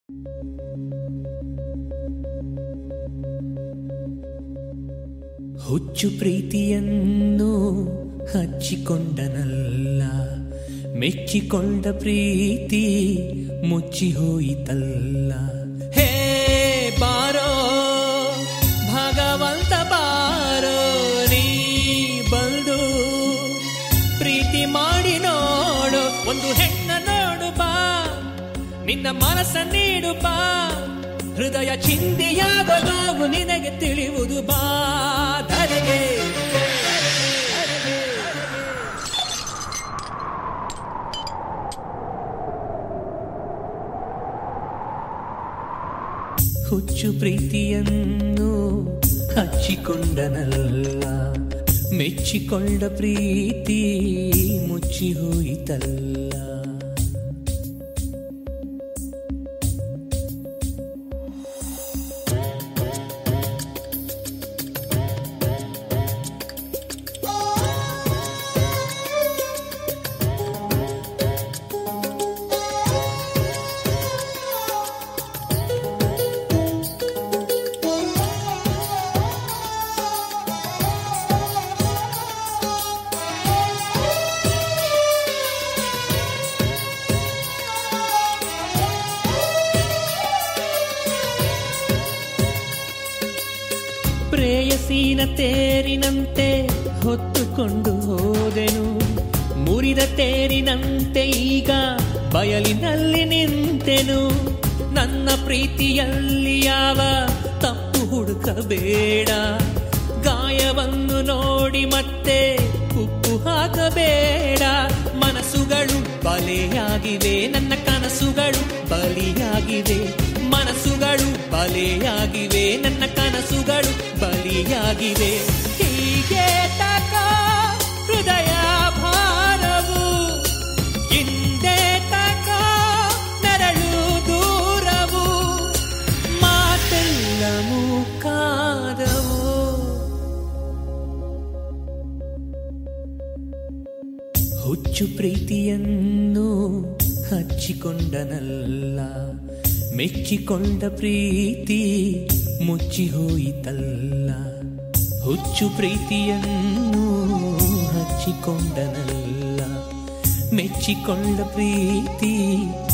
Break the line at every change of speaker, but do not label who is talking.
ಹುಚ್ಚು ಪ್ರೀತಿಯನ್ನು ಹಚ್ಚಿಕೊಂಡನಲ್ಲ ಮೆಚ್ಚಿಕೊಂಡ ಪ್ರೀತಿ ಮುಚ್ಚಿ ಹೋಯಿತಲ್ಲ ಹೇ ಬಾರೋ ಭಗವಂತ ಬಾರೋ ನೀ ಬಂದು ಪ್ರೀತಿ ಮಾಡಿ ನೋಡು ಒಂದು ಹೆಣ್ಣ ನೋಡು ಬಾ ನಿನ್ನ ಮನಸ್ಸ ನೀಡು ಬಾ ಹೃದಯ ಚಿಂತೆಯಾದ ನೋವು ನಿನಗೆ ತಿಳಿಯುವುದು ಬಾ ಧರೆಗೆ ಹುಚ್ಚು ಪ್ರೀತಿಯನ್ನು ಹಚ್ಚಿಕೊಂಡನಲ್ಲ ಮೆಚ್ಚಿಕೊಂಡ ಪ್ರೀತಿ ಮುಚ್ಚಿ ಹೋಯಿತಲ್ಲ ಪ್ರೇಯಸೀನ ತೇರಿನಂತೆ ಹೊತ್ತುಕೊಂಡು ಹೋದೆನು ಮುರಿದ ತೇರಿನಂತೆ ಈಗ ಬಯಲಿನಲ್ಲಿ ನಿಂತೆನು ನನ್ನ ಪ್ರೀತಿಯಲ್ಲಿ ಯಾವ ತಪ್ಪು ಹುಡುಕಬೇಡ ಗಾಯವನ್ನು ನೋಡಿ ಮತ್ತೆ ಉಪ್ಪು ಹಾಕಬೇಡ ಮನಸ್ಸುಗಳು ಬಲೆಯಾಗಿವೆ ನನ್ನ ಕನಸುಗಳು ಬಲಿಯಾಗಿವೆ ಮನಸ್ಸುಗಳು ಬಲೆಯಾಗಿವೆ ನನ್ನ ಕನಸುಗಳು ಬಲಿಯಾಗಿವೆ ಹೀಗೆ ತಕ ಹೃದಯ ಭಾರವು ಹಿಂದೆ ತಕ ನೆರಳು ದೂರವು ಮಾತೆಲ್ಲ ಮುಖಾದವು ಹುಚ್ಚು ಪ್ರೀತಿಯನ್ನು ಹಚ್ಚಿಕೊಂಡನಲ್ಲ ಮೆಚ್ಚಿಕೊಂಡ ಪ್ರೀತಿ ಮುಚ್ಚಿ ಹೋಯಿತಲ್ಲ ಹುಚ್ಚು ಪ್ರೀತಿಯನ್ನು ಹಚ್ಚಿಕೊಂಡನಲ್ಲ ಮೆಚ್ಚಿಕೊಂಡ ಪ್ರೀತಿ